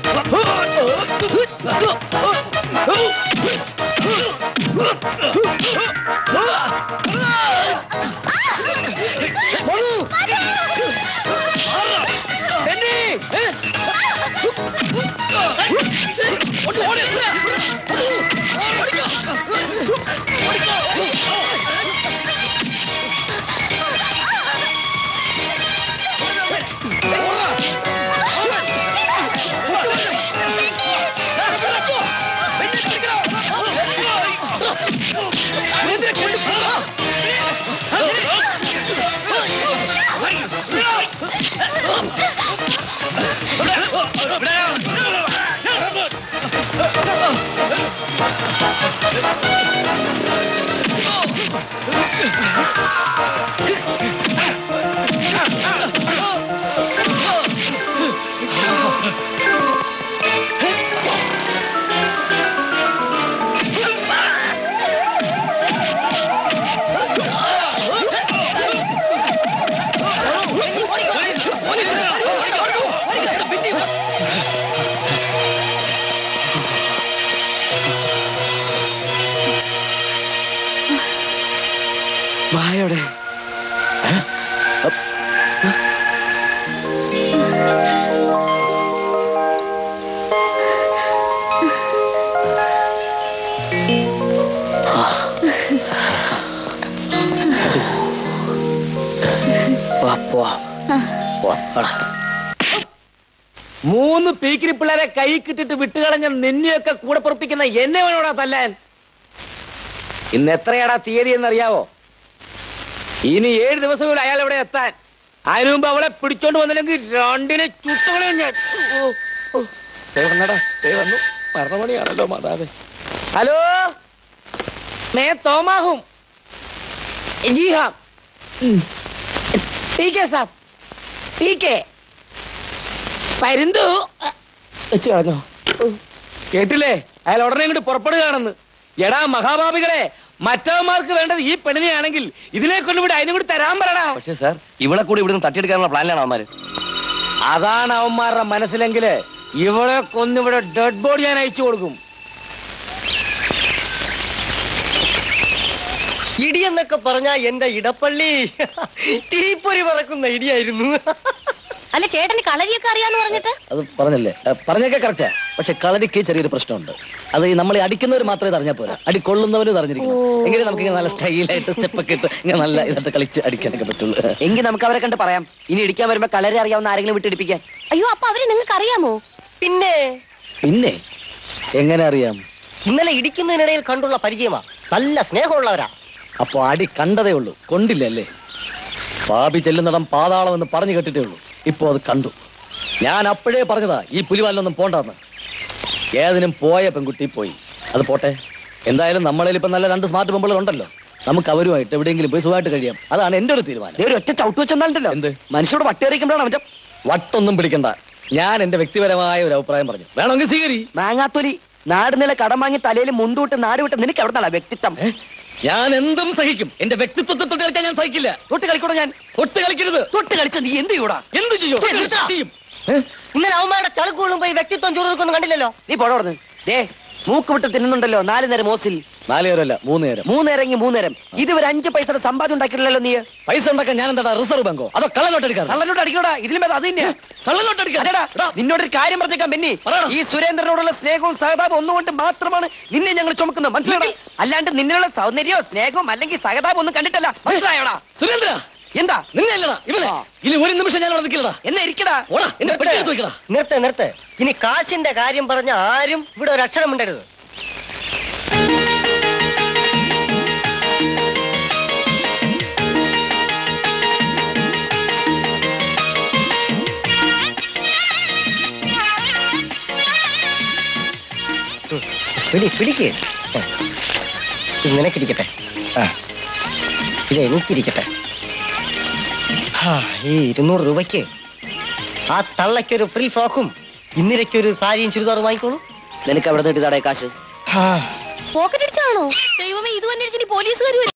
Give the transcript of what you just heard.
വായോടെ വാ പോവാ പോവാ വാടാ. മൂന്ന് പീക്കിരി പിള്ളേരെ കൈ കിട്ടിട്ട് വിട്ടുകളഞ്ഞ നിന്നെയൊക്കെ കൂടെ പൊറപ്പിക്കുന്ന എന്നെ വേണോടാ തല്ലാൻ ഇന്ന് എത്രയാടാ തീയതി എന്നറിയാവോ ഇനി ഏഴ് ദിവസം കൂടെ അയാൾ ഇവിടെ എത്താൻ അതിനു മുമ്പ് അവളെ പിടിച്ചോണ്ട് വന്നില്ലെങ്കിൽ രണ്ടിനെ ചുട്ടുകളെ ഞാൻ ഓ, ഓ. ദേ വന്നെടാ, ദേ വന്നു മരണമണിയാണല്ലോ മാതാവ് ഹലോ മേ തോമാഹും ജി ഹാ ठीक है साहब ठीक है പരുന്തു വെച്ച് കളഞ്ഞോ കേട്ടില്ലേ അയാൾ ഉടനെ ഇങ്ങോട്ട് പുറപ്പെടുകയാണെന്ന് എടാ മഹാഭാവികളെ മറ്റവന്മാർക്ക് വേണ്ടത് ഈ പെണ്ണിനെയാണെങ്കിൽ ഇതിനെ കൊണ്ടുവിടെ അതിനും കൂടി തരാൻ പറടാ പക്ഷേ സാർ ഇവിടെ കൂടി ഇവിടുന്ന് തട്ടിയെടുക്കാനുള്ള പ്ലാനിലാണ് അവന്മാര് അതാണ് അവന്മാരുടെ മനസ്സിലെങ്കില് ഇവളെ കൊന്നിവിടെ ഡെഡ് ബോഡി ഞാൻ അയച്ചു കൊടുക്കും ഇടിയെന്നൊക്കെ പറഞ്ഞാ എന്റെ ഇടപ്പള്ളി തീപ്പൊരി പറക്കുന്ന ഇടിയായിരുന്നു അല്ല ചേട്ടന് കളരിയൊക്കെ അറിയാന്ന് പറഞ്ഞിട്ട് അത് പറഞ്ഞല്ലേ ഏ, പറഞ്ഞൊക്കെ കറക്റ്റാ പക്ഷെ കളരിക്ക് ചെറിയൊരു പ്രശ്നമുണ്ട് അത് ഈ നമ്മൾ അടിക്കുന്നവർ മാത്രമേ ഇത് അറിഞ്ഞാൽ പോരാ അടി കൊള്ളുന്നവരും ഇത് അറിഞ്ഞിരിക്കണം എങ്കിലും നമുക്ക് ഇങ്ങനെ നല്ല സ്റ്റൈലായിട്ട് സ്റ്റെപ്പ് ഒക്കെ ഇട്ട് ഇങ്ങനെ നല്ല ഇതായിട്ട് കളിച്ച് അടിക്കാനൊക്കെ പറ്റുള്ളൂ എങ്കിൽ നമുക്ക് അവരെ കണ്ട് പറയാം ഇനി ഇടിക്കാൻ വരുമ്പോ കളരി അറിയാവുന്ന ആരെങ്കിലും വിട്ടിടിപ്പിക്കാൻ അയ്യോ അപ്പൊ അവരെ നിങ്ങൾക്ക് അറിയാമോ പിന്നെ പിന്നെ എങ്ങനെ അറിയാം ഇന്നലെ ഇടിക്കുന്നതിനിടയിൽ കണ്ടുള്ള പരിചയമാ നല്ല സ്നേഹമുള്ളവരാ അപ്പൊ അടി കണ്ടതേ ഉള്ളൂ കൊണ്ടില്ല അല്ലേ പാപി ചെല്ലുന്നിടം പാതാളം എന്ന് പറഞ്ഞു കേട്ടിട്ടേ ഉള്ളൂ ഇപ്പൊ അത് കണ്ടു ഞാൻ അപ്പോഴേ പറഞ്ഞതാ ഈ പുലിവാലിനൊന്നും പോണ്ടെന്ന് ഏതിനും പോയ പെൺകുട്ടി പോയി അത് പോട്ടെ എന്തായാലും നമ്മളതിൽ ഇപ്പൊ നല്ല രണ്ട് സ്മാർട്ട് പെമ്പുകൾ ഉണ്ടല്ലോ നമുക്ക് അവരുമായിട്ട് എവിടെയെങ്കിലും പോയി സുഖമായിട്ട് കഴിയാം അതാണ് എന്റെ ഒരു തീരുമാനം ദേ ഒരു ഒറ്റ ചവിട്ട് വെച്ചെന്നാലുണ്ടല്ലോ എന്ത്? മനുഷ്യരോട് വട്ടേറിയിക്കുമ്പോഴാണ് അവന്റെ വട്ടൊന്നും പിടിക്കണ്ട ഞാൻ എന്റെ വ്യക്തിപരമായ ഒരു അഭിപ്രായം പറഞ്ഞു വേണമെങ്കിൽ സ്വീകരി മാങ്ങാത്തൊലി നാട് നില കടം വാങ്ങി തലയിൽ മുണ്ടുവിട്ട് നാട് വിട്ട് നിനക്ക് എവിടെ നിന്നാ വ്യക്തിത്വം ഞാൻ എന്തും സഹിക്കും എന്റെ വ്യക്തിത്വത്തെ തൊട്ട് കളിച്ചാൽ ഞാൻ സഹിക്കില്ല തൊട്ട് കളിക്കൂടെ ഞാൻ തൊട്ട് കളിക്കരുത് തൊട്ട് കളിച്ച നീ എന്ത് ചെയ്യൂടാ എന്ത് ചെയ്യും ചെയ്യ്, നിർത്തടാ. ചെയ്യും ഇന്നലെ അവന്മാരുടെ ചളുക്കുകളും പോയി വ്യക്തിത്വം ചുരുക്കൊന്നും കണ്ടില്ലല്ലോ നീ പോടോർന്ന് ദേ മൂക്ക് വിട്ട് തിന്നുന്നുണ്ടല്ലോ നാല് നേരം മോസിൽ നാല് നേരമല്ല മൂന്ന് നേരം മൂന്നേരങ്ങി മൂന്നേരം ഇതുവരെ അഞ്ച് പൈസയുടെ സമ്പാദ്യം ഉണ്ടാക്കിയിട്ടില്ലല്ലോ നീ പൈസ ഉണ്ടാക്കാൻ ഞാൻ എന്താ റിസർവ് ബാങ്കോ അതോ കള്ളനോട്ട് എടുക്കാറ് കള്ളനോട്ട് അടിക്കോടാ ഇതിലും ഭേദം അത് തന്നെയാ കള്ളനോട്ട് അതെടാ, നിന്നോടൊരു കാര്യം പറഞ്ഞേക്കാം ബെന്നി പറയടാ. ഈ സുരേന്ദ്രനോടുള്ള സ്നേഹവും സഹതാപം ഒന്നുകൊണ്ട് മാത്രമാണ് നിന്നെ ഞങ്ങൾ ചുമക്കുന്നത് മനസ്സിലായോ അല്ലാണ്ട് നിന്നിലുള്ള സൗന്ദര്യമോ സ്നേഹവും അല്ലെങ്കിൽ സഹതാപം ഒന്നും കണ്ടിട്ടല്ല മനസ്സിലായോടാ സുരേന്ദ്ര എന്താ നിന്നെ അല്ലടാ ഇവനെ ഇനി ഒരു നിമിഷം ഞാൻ അവിടെ നിൽക്കില്ലടാ എന്നാ ഇരിക്കടാ ഓടാ എന്നെ പെട്ടി എടുത്ത് വെക്കടാ നിർത്ത് നിർത്ത് ഇനി കാശിന്റെ കാര്യം പറഞ്ഞ ആരും ഇവിടെ ഒരു അക്ഷരം ഉണ്ടരുത് പിടി പിടിക്ക് ഇത് നിനക്കിരിക്കട്ടെ ആ ഇത് എനിക്കിരിക്കട്ടെ ആ, ഈ ഇരുന്നൂറ് രൂപയ്ക്ക് ആ തള്ളയ്ക്കൊരു ഫ്രീ ഫ്രോക്കും ഇന്ദിരയ്ക്കൊരു സാരിയും ചുരിദാറും വാങ്ങിക്കോളൂ നിനക്ക് അവിടെ നിന്ന് കാശ് പോക്കറ്റ് അടിച്ചാണോ ദൈവമേ ഇത് തന്നെ പോലീസുകാർ